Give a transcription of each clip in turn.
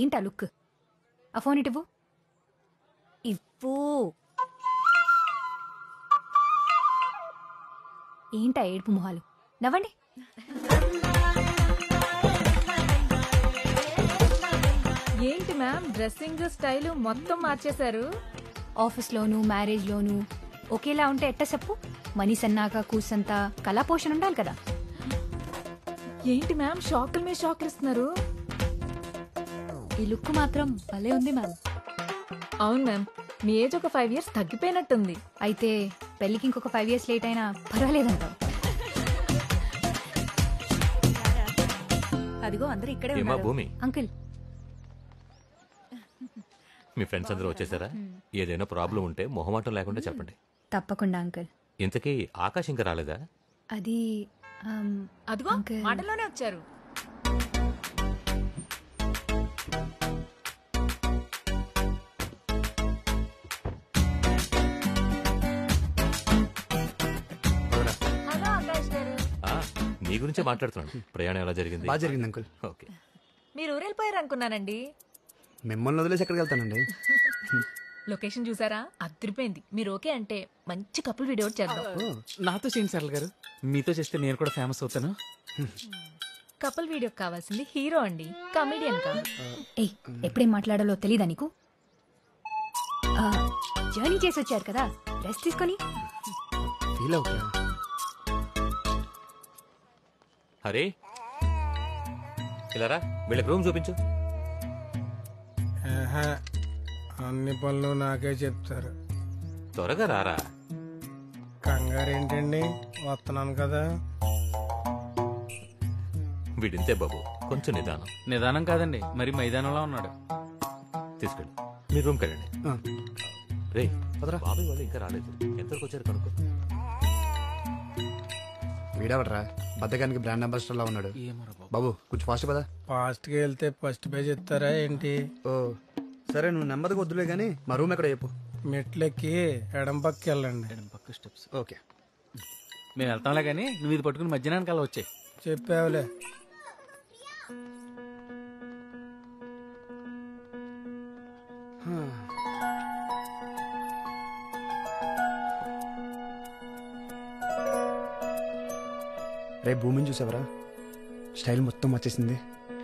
ఏంటా లుక్ ఆ ఫోన్ ఇటువు ఇవ్వు ఏంటా ఏడుపు మొహాలు నవ్వండి ఏంటి మ్యామ్ డ్రెస్సింగ్ స్టైల్ మొత్తం మార్చేశారు ఆఫీస్లోను మ్యారేజ్లోను ఒకేలా ఉంటే ఎట్ట చెప్పు మనీ సన్నాక కూసంతా కళా పోషణ ఉండాలి కదా ఏంటి మ్యామ్ షాకుల మీద షాకులు ఇస్తున్నారు ఈ లుక్ మాత్రం భలే ఉంది మ్యామ్ అవును మ్యామ్ మీ ఏజ్ ఒక ఫైవ్ ఇయర్స్ తగ్గిపోయినట్టుంది అయితే పెళ్ళికి ఇంకొక ఫైవ్ ఇయర్స్ లేట్ అయినా పర్వాలేదంటావు అదిగో అందరూ ఇక్కడే ఏమా ఉన్నారు భూమి అంకుల్ మీ ఫ్రెండ్స్ అందరూ వచ్చేసారా ఏదైనా ప్రాబ్లం ఉంటే మొహమాటం లేకుండా చెప్పండి తప్పకుండా అంకుల్ ఇంతకీ ఆకాశ్ ఇంకా రాలేదా అది ఆమ్, అదిగో అంకుల్. మాటల్లోనే వచ్చారు హలో ఆకాష్ గారు ఆ, నీ గురించే మాట్లాడుతున్నాను ప్రయాణం ఎలా జరిగింది బాగా జరిగింది అంకుల్ ఓకే మీరు ఊరెళ్ళిపోయారు అనుకున్నానండి మిమ్మల్ని వదిలేసి ఎక్కడికి వెళ్తానండి లొకేషన్ చూసారా అదిరిపోయింది మీరు ఓకే అంటే మంచి కపుల్ వీడియో చేద్దాం నాతో చేయండి సరళ గారు మీతో చేస్తే నేను కూడా ఫేమస్ అవుతాను కపుల్ వీడియో కావాల్సింది హీరో అండి కమెడియన్ కాదు ఏయ్ ఎప్పుడేం మాట్లాడాలో తెలీదా నీకు ఆ, జర్నీ చేసి వచ్చారు కదా రెస్ట్ తీసుకొని ఫీల్ అవుతా హరే ఇలా రా వీళ్ళకి రూమ్ చూపించు ఆహా, అన్ని పనులు నాకే చెప్తారు త్వరగా రారా కంగారు ఏంటండి వస్తున్నాను కదా వీడింతే బాబు కొంచెం నిదానం నిదానం కాదండి మరి మైదానంలో ఉన్నాడు తీసుకెళ్ళి మీ రూమ్కి వెళ్ళండి ఆ, రే పదరా. బాబాయ్ వాళ్ళు ఇంకా రాలేదు ఎంతవరకు వచ్చారు కనుక్కో వీడవడరా బద్దకానికి బ్రాండ్ అంబాసిడర్ లా ఉన్నాడు ఏమోరా బాబు బాబు కొంచెం ఫాస్ట్ పదా ఫాస్ట్గా వెళ్తే ఫస్ట్ పేజ్ ఇస్తారా ఏంటి ఓ సరే నువ్వు నెమ్మదిగా వద్దులే కానీ మా రూమ్ ఎక్కడ చెప్పు మెట్లెక్కి ఎడం పక్కకి వెళ్ళండి ఎడం పక్క స్టెప్స్ ఓకే మేము వెళ్తాంలే కానీ నువ్వు ఇది పట్టుకుని మధ్యాహ్నానికి అలా వచ్చాయి చెప్పావులే రేపు భూమిని చూసావరా స్టైల్ మొత్తం వచ్చేసింది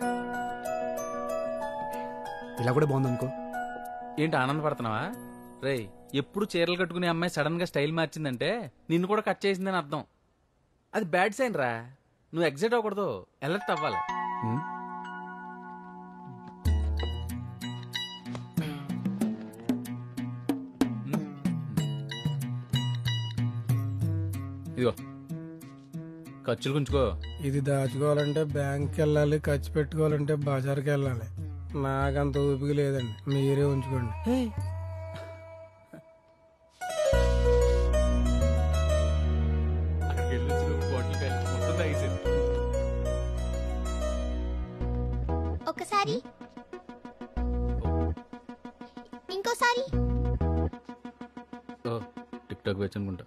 ఇలా కూడా బాగుంది అనుకో ఏంటి ఆనందపడుతున్నావా రేయ్ ఎప్పుడు చీరలు కట్టుకునే అమ్మాయి సడన్ గా స్టైల్ మార్చిందంటే నిన్ను కూడా కట్ చేసిందని అర్థం అది బ్యాడ్ సైన్ రా నువ్వు ఎగ్జైట్ అవ్వకూడదు అలర్ట్ అవ్వాలి ఉమ్, ఇదిగో ఖర్చులు గుంచుకో ఇది దాచుకోవాలంటే బ్యాంక్కి వెళ్ళాలి ఖర్చు పెట్టుకోవాలంటే బజార్కి వెళ్ళాలి నాకంత ఊపిక లేదండి మీరే ఉంచుకోండి అక్కడికి వెళ్ళి వచ్చి నువ్వు బాటిల్ కాయలు మొత్తం తాగేసేది. ఒకసారి ఇంకోసారి ఓ టిక్ టాక్ వచ్చి అనుకుంటా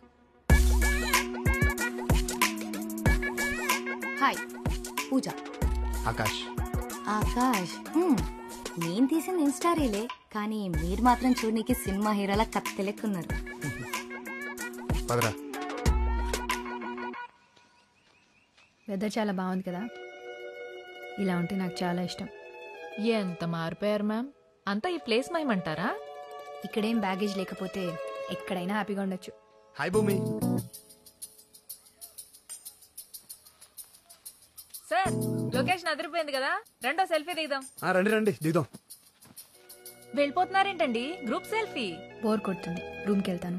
హాయ్ పూజ ఆకాష్ ఆకాష్ హ్మ్, నేను తీసిన ఇన్స్టా రీలే కానీ మీరు మాత్రం చూడనీకి సినిమా హీరోలా కత్తి లెక్కున్నారు పదరా వెదర్ చాలా బాగుంది కదా ఇలా ఉంటే నాకు చాలా ఇష్టం ఎంత మారిపోయారు మ్యామ్ అంతా ఈ ప్లేస్ మైమంటారా ఇక్కడేం బ్యాగేజ్ లేకపోతే ఎక్కడైనా హ్యాపీగా ఉండొచ్చు హాయ్ భూమి సార్ లొకేషన్ అదిరిపోయింది కదా రెండో సెల్ఫీ దిగుదాం ఆ, రండి రండి దిగుదాం వెళ్ళిపోతున్నారేంటండి గ్రూప్ సెల్ఫీ బోర్ కొడుతుంది రూమ్కి వెళ్తాను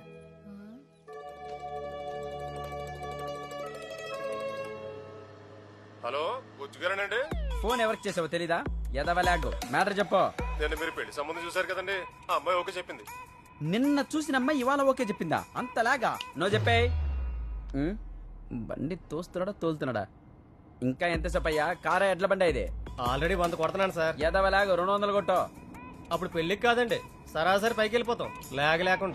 హలో బుజ్జుగారేనండి ఫోన్ ఎవరికి చేసావో తెలీదా ఎదవలాగు మ్యాటర్ చెప్పు నేను మీరు పెళ్లి సంబంధం చూశారు కదండి ఆ అమ్మాయి ఓకే చెప్పింది నిన్న చూసిన అమ్మాయి ఇవాళ ఓకే చెప్పిందా అంతలాగా నో చెప్పే బండి తోస్తున్నాడా తోలుతున్నాడా ఇంకా ఎంతసేపు అయ్యా కారా ఎడ్ల బండి ఇది ఆల్రెడీ వంద కొడుతున్నాను సార్ ఎదవలాగు రెండు వందలు కొట్టు అప్పుడు పెళ్లికి కాదండి సరాసరి పైకి వెళ్ళిపోతాం లేక లేకుండా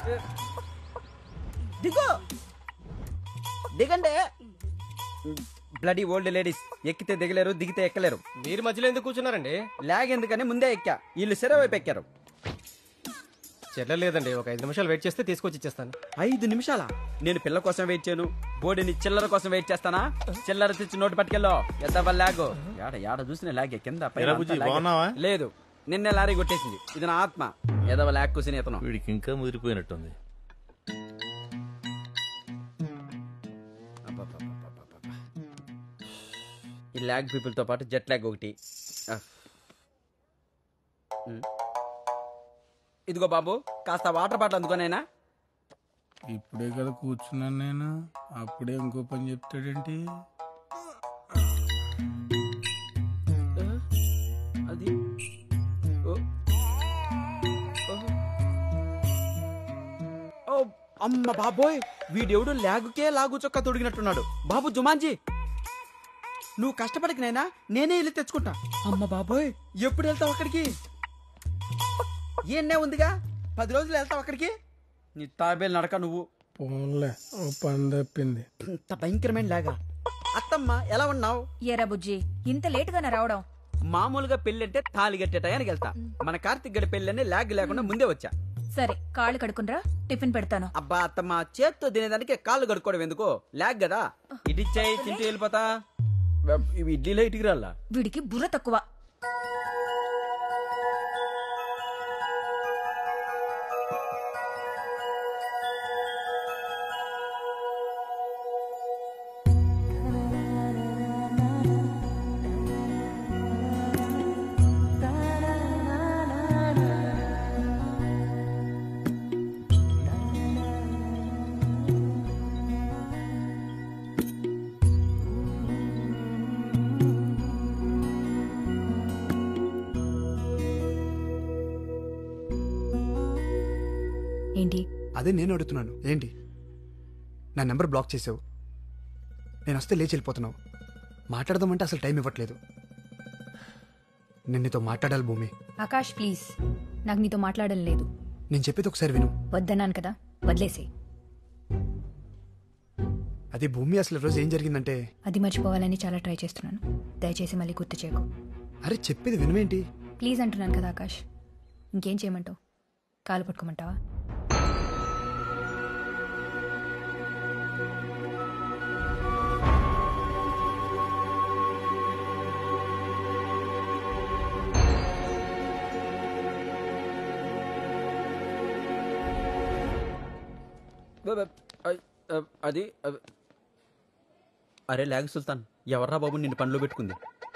దిగు దిగండి బ్లడీ ఓల్డ్ లేడీస్ ఎక్కితే దిగలేరు దిగితే ఎక్కలేరు మీరు మధ్యలో ఎందుకు కూర్చున్నారండి లాగ్ ఎందుకని ముందే ఎక్కా వీళ్ళు సిర వైపు ఎక్కారు చెల్లె లేదండి ఒక ఐదు నిమిషాలు వెయిట్ చేస్తే తీసుకొచ్చి ఇచ్చేస్తాను ఐదు నిమిషాల నేను పిల్ల కోసం వెయిట్ చేయను బోడిని చిల్లర కోసం వెయిట్ చేస్తానా చిల్లర తెచ్చి నోటు పట్టుకెళ్ళో ఎద్దవ లాగు యాడ యాడ చూసిన లాగే కింద పైన ఎరా అంతా బుజ్జి, లాగే. బాగున్నావా? లేదు నిన్నే లారీ కొట్టేసింది ఇది నా ఆత్మ ఎదవ లాగ్ కూసిన ఇతను వీడికి ఇంకా ముదిరిపోయినట్టుంది అబ్బబ్బబ్బబ్బబ్బబ్బ. ఈ ల్యాగ్ పీపుల్ తో పాటు జెట్ ల్యాగ్ ఒకటి ఆ. ఉమ్. ఇదిగో బాబు కాస్త వాటర్ బాటిల్ అందుకోనైనా ఇప్పుడే కదా కూర్చున్నాను నేను అప్పుడే ఇంకో పని చెప్తాడేంటి అది ఓ. ఓ. ఓ, అమ్మ బాబోయ్ వీడెవడు లాగుకే లాగు చొక్కా తొడిగినట్టున్నాడు బాబు జుమాన్జీ నువ్వు కష్టపడక నైనా నేనే వెళ్ళి తెచ్చుకుంటా అమ్మ బాబోయ్ ఎప్పుడు వెళ్తావు అక్కడికి ఏనే ఉందిగా పది రోజులు వెళ్తావు అక్కడికి నీ తాబేలు నడక నువ్వు పోన్లే ఓ పని తప్పింది ఇంత భయంకరమైన లాగా అత్తమ్మ ఎలా ఉన్నావు ఏరా బుజ్జి ఇంత లేటుగానే రావడం మామూలుగా పెళ్ళంటే తాళి కట్టే టయానికి వెళ్తా మన కార్తిక్ గడి పెళ్ళని లాగ్ లేకుండా ముందే వచ్చా సరే కాళ్ళు కడుకునరా టిఫిన్ పెడతాను అబ్బా అత్తమ్మ చేత్తో తినేదానికి కాళ్ళు కడుక్కోవడం ఎందుకో లాగ్ కదా ఇడిచ్చాయి తింటూ వెళ్ళిపోతా ఇవి ఇడ్లీలో ఇటుకి రాలా వీడికి బుర్ర తక్కువ ఏంటి అదే నేను అడుగుతున్నాను ఏంటి నా నెంబర్ బ్లాక్ చేసావు నేను వస్తే లేచి వెళ్ళిపోతున్నావు మాట్లాడదామంటే అసలు టైం ఇవ్వట్లేదు నేను నీతో మాట్లాడాలి భూమి ఆకాష్ ప్లీజ్ నాకు నీతో మాట్లాడడం లేదు నేను చెప్పేది ఒకసారి విను వద్దన్నాను కదా వదిలేసే అది భూమి అసలు ఈ రోజు ఏం జరిగిందంటే అది మర్చిపోవాలని చాలా ట్రై చేస్తున్నాను దయచేసి మళ్ళీ గుర్తు చేయకు అరే చెప్పేది వినువేంటి ప్లీజ్ అంటున్నాను కదా ఆకాష్ ఇంకేం చేయమంటావు కాలు పట్టుకోమంటావా అది అ- అరే లాగ్ సుల్తాన్ ఎవర్రా బాబు నిన్ను పనిలో పెట్టుకుంది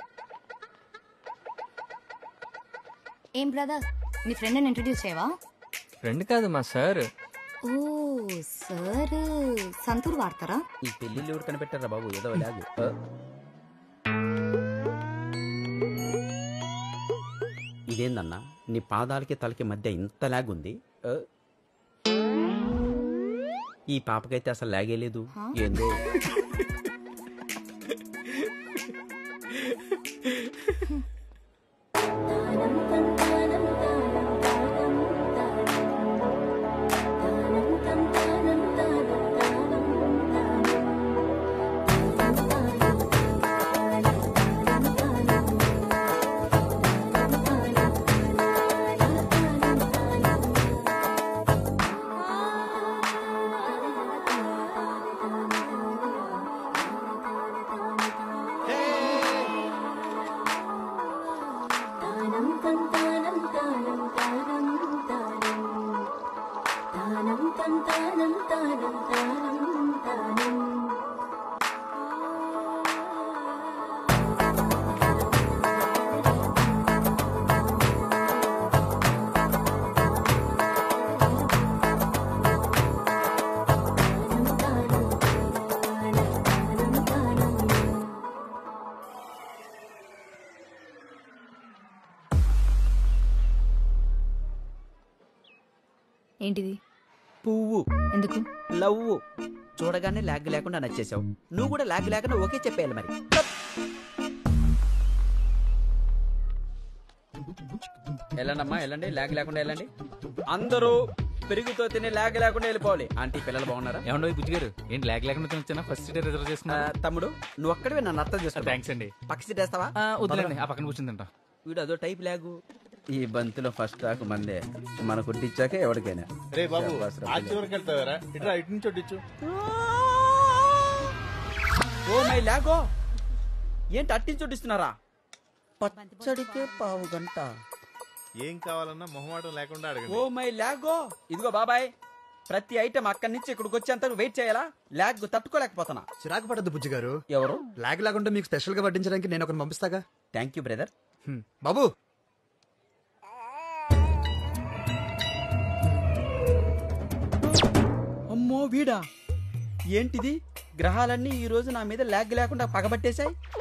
ఏం బ్రదర్ నీ ఫ్రెండ్ని ఇంట్రడ్యూస్ చేయవా ఫ్రెండ్ కాదు మా సార్ ఓ సార్ సంతూర్ వాడతారా ఈ పెళ్లిళ్ళు ఎవరు కనిపెట్టారా బాబు ఏదో లాగు ఆ. ఇదేందన్నా నీ పాదాలకి తలకి మధ్య ఇంత లాగ్ ఉంది ఆ. ఈ పాపకైతే అసలు లాగే లేదు ఏందో ఏంటిది పువ్వు ఎందుకు లవ్ చూడగానే లాగ్ లేకుండా నచ్చేసావు నువ్వు కూడా లాగ్ లేకుండా ఓకే చెప్పేయాలి మరి వెళ్ళండమ్మా వెళ్ళండి లాగ్ లేకుండా వెళ్ళండి అందరూ పెరుగుతో తిని లేక లేకుండా వెళ్ళిపోవాలి ఆంటీ పిల్లలు బాగున్నారా ఏమండో బుజ్జి గారు ఏంటి లేక లేకుండా వచ్చానా ఫస్ట్ సీట్ రిజర్వ్ ఆ, చేసుకున్నా తమ్ముడు నువ్వు ఒక్కడివే నన్ను అర్థం చేసుకో థ్యాంక్స్ అండి పక్క సీట్ వేస్తావా ఆ, వద్దులేండి ఆ పక్కన కూర్చుందంట వీడు అదో టైప్ లేగు ఈ బంతిలో ఫస్ట్ టాక్ మందే మన కొట్టించాక ఎవరికైనా రే బాబు శభాష్ రా ఆ పిల్ల. చివరికి వెళ్తావారా ఇట్లా ఇటు నుంచి వడ్డించు ఓ మై లాగో ఏంటి అట్టించి చోటిస్తున్నారా పచ్చడికే పావు గంట ఏం కావాలన్నా మొహమాటం లేకుండా ఓ అడగండి మై లాగో ఇదిగో బాబాయ్ ప్రతి ఐటమ్ అక్కడి నుంచి ఇక్కడికి వచ్చేంత వెయిట్ చేయాలా లాగ్ తట్టుకోలేకపోతున్నా చిరాకు పడద్దు బుజ్జి గారు ఎవరు లాగ్ లాగుంటే మీకు స్పెషల్ గా వడ్డించడానికి నేను ఒకరిని పంపిస్తాగా థ్యాంక్ యూ బ్రదర్ హ్మ్. బాబు అమ్మో వీడా ఏంటిది గ్రహాలన్నీ ఈ రోజు నా మీద లాగ్ లేకుండా పగబట్టేశాయి